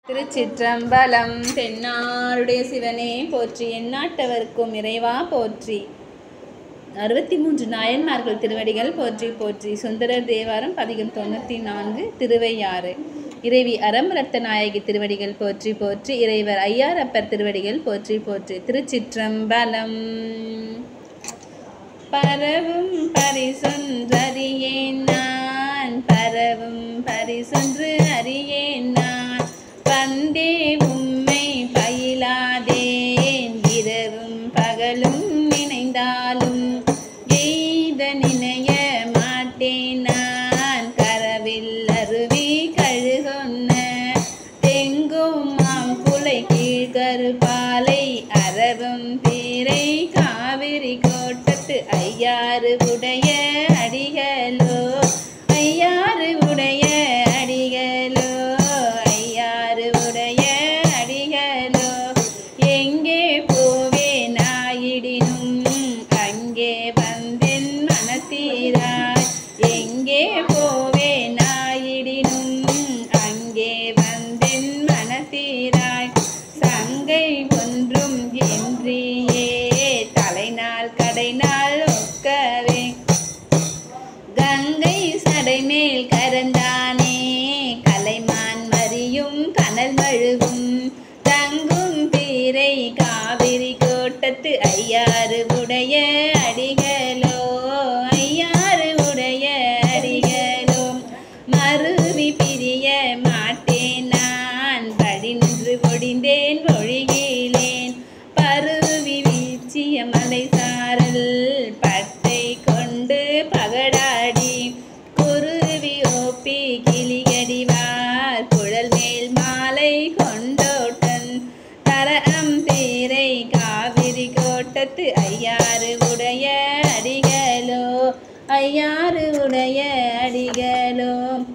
திருச்சிற்றம்பலம் தென்னாருடைய சிவனே போற்றி எந்நாட்டவர்க்கும் இறைவா போற்றி அறுபத்தி மூன்று நாயன்மார்கள் திருவடிகள் போற்றி போற்றி சுந்தரர் தேவாரம் பதிகம் தொண்ணூற்றி நான்கு திருவையாறு இறைவி அறம்பரத்த நாயகி திருவடிகள் போற்றி போற்றி இறைவர் ஐயாரப்பர் திருவடிகள் போற்றி போற்றி திருச்சிற்றம்பலம் பரவும் பரிசொன்றறியேன் நான் பரவும் பரிசொன்று அறியேன் நான் பண்டே உம்மை பயிலாதேன் இரவும் பகலும் நினைந்தாலும் எய்த நினைய மாட்டேன் நான் கரவில் அருவி கழுகொன்ன தெங்கும் மாம் குலை கீழ்கருபாலை அரவும் தீரை காவிரி கோட்டத்து ஐயாறு உடைய அடிகளோ ஐயாறு உடைய அடிகளோ ஐயாறு உடைய அடிகளோ எங்கே போவேன் ஆயிடினும் அங்கே வந்தென் மனத்தீராய் எங்கே போவேன் ஆயிடினும் அங்கே வந்தென் மனத்தீராய் சங்கை ஒன்றும் என்றியே தலைநாள் கடைநாள் ஒக்கவே கங்கை சடைமேல் கரந்தானே கலைமான் மறியும் கனல் மழுவும் தங்கும் தீரை காவிரி கோட்டத்து ஐயாறு உடைய அடிகளோ ஐயாறு உடைய அடிகளோ மருவி பிரிய மாட்டேன் நான் படி நின்று ஒடிந்தேன் ஒழுகிலேன் பருவி வீச்சிய மலை சாரல் பட்டை கொண்டு பகடாடி குருவி ஓப்பி கிளியடிவார் குழல் மேல் மாலை கொண்டோட்டன் தரம் பேரை காவிரி கோட்டத்து ஐயாறு உடைய அடிகளோ ஐயாறு உடைய அடிகளோ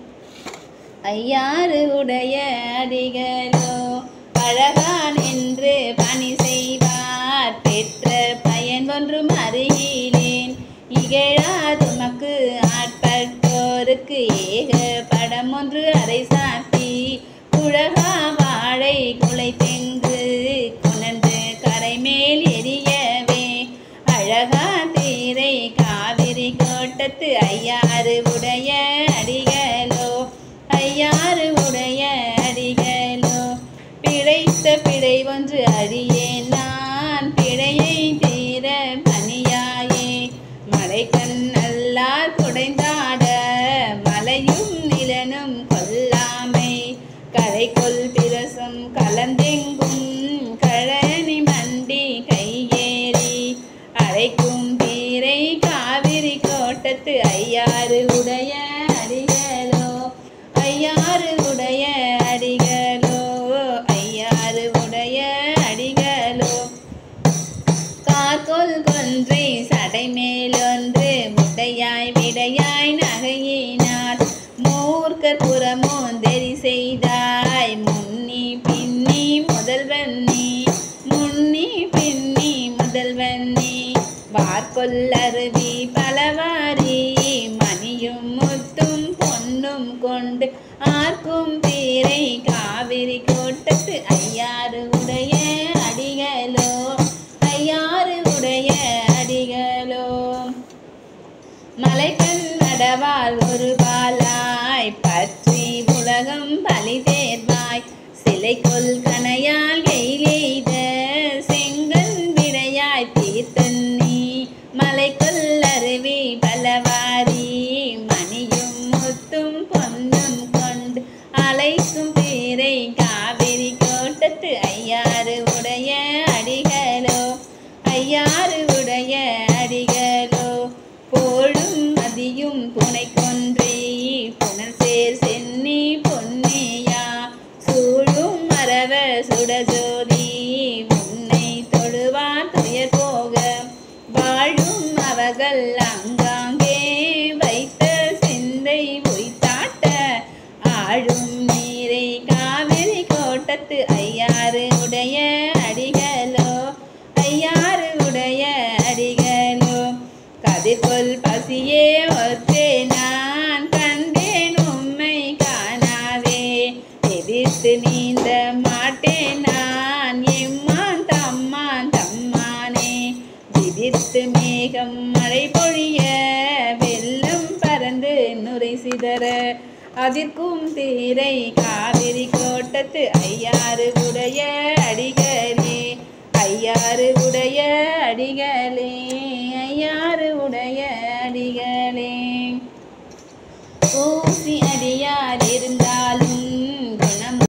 ஐயாறு உடைய அடிகளோ பழகான் என்று பணி செய்வார் பெற்ற பயன் ஒன்றும் அறிகிலேன் இகழாதுமக்கு ஆட்பட்டோருக்கு ஏக படம் ஒன்று அரை சாத்தி குழகா வாழை குலை தெங்கு குணன்று கரைமேல் எரியவே அழகா தீரை காவிரி கோட்டத்து ஐயாறு உடைய அடிகளோ ஐயாறு உடைய அடிகளோ பிழைத்த பிழை ஒன்று அறியேன் நான் பிழையை தீர பணியாயே மலைக்கண் நல்லார் குடைந்தாட மலையும் நிலனும் கொல்லாமை கரைக்கொள் பிரசம் கலந்தெங்கும் கழனி மண்டி கையேறி அழைக்கும் தீரை காவிரி கோட்டத்து ஐயாறு உடைய அடிகளோ ஐயாறு உடைய அடிகளோ ஐயாறு உடைய அடிகளோ கார்கோல் கொன்றை சடை மேலொன்று முட்டையாய் விடையாய் நகையினார் மூர்க்கர் புறமோந்தெறி செய்தாய் முன்னி பின்னி முதல்வன் நீ முன்னி பின்னி முதல்வன் நீ வார்கொல்லருவி பலவாரி மணியும் முத்தும் பொன்னும் கொண்டு ஆர்க்கும் பீரை காவிரி கோட்டத்து ஐயாறு உடைய அடிகளோ ஐயாறு உடைய அடிகளோ மலைக்கண் நடவால் ஒரு பாலாய் பற்றி உலகம் பலி தேர்வாய் சிலை கொல் கணையால் எயிலெய்த செங்கன் விடையாய் தீர்த்தன் நீ மலை கொல்லருவி பலவாரி மணியும் முத்தும் பொன்னும் கொண்டு அழைக்கும் பேரை காவிரி கோட்டத்து ஐயாறு உடைய அடிகளோ ஐயாறு உடைய அடிகளோ போழும் மதியும் புனை கொன்றி புனல் சேர் சென்னி பொன்னியா சூழும் மரவ சுடஜோதி உன்னை தொழுவார் துயர் போக வாழும் அவர்கள் அங்காங்கே வைத்த சிந்தை உய்தாட்ட ஆழும் நீரை காவிரி கோட்டத்து ஐயாறு உடைய அடிகளோ ஐயாறு உடைய அடிகளோ கதிர்கொள் பசியே ஒற்றே நான் கண்டேன் உம்மை காணாவே எதிர்த்து நீந்த மாட்டேன் நான் எம்மான் தம்மான் தம்மானே விதிர்த்து மேகம் மழை பொழிய வெள்ளம் பறந்து நுரை சிதற அதிர்க்கும் தீரை காவிரி கோட்டத்து ஐயாறு உடைய அடிகளே ஐயாறு உடைய அடிகளே ஐயாறு உடைய அடிகளே பூ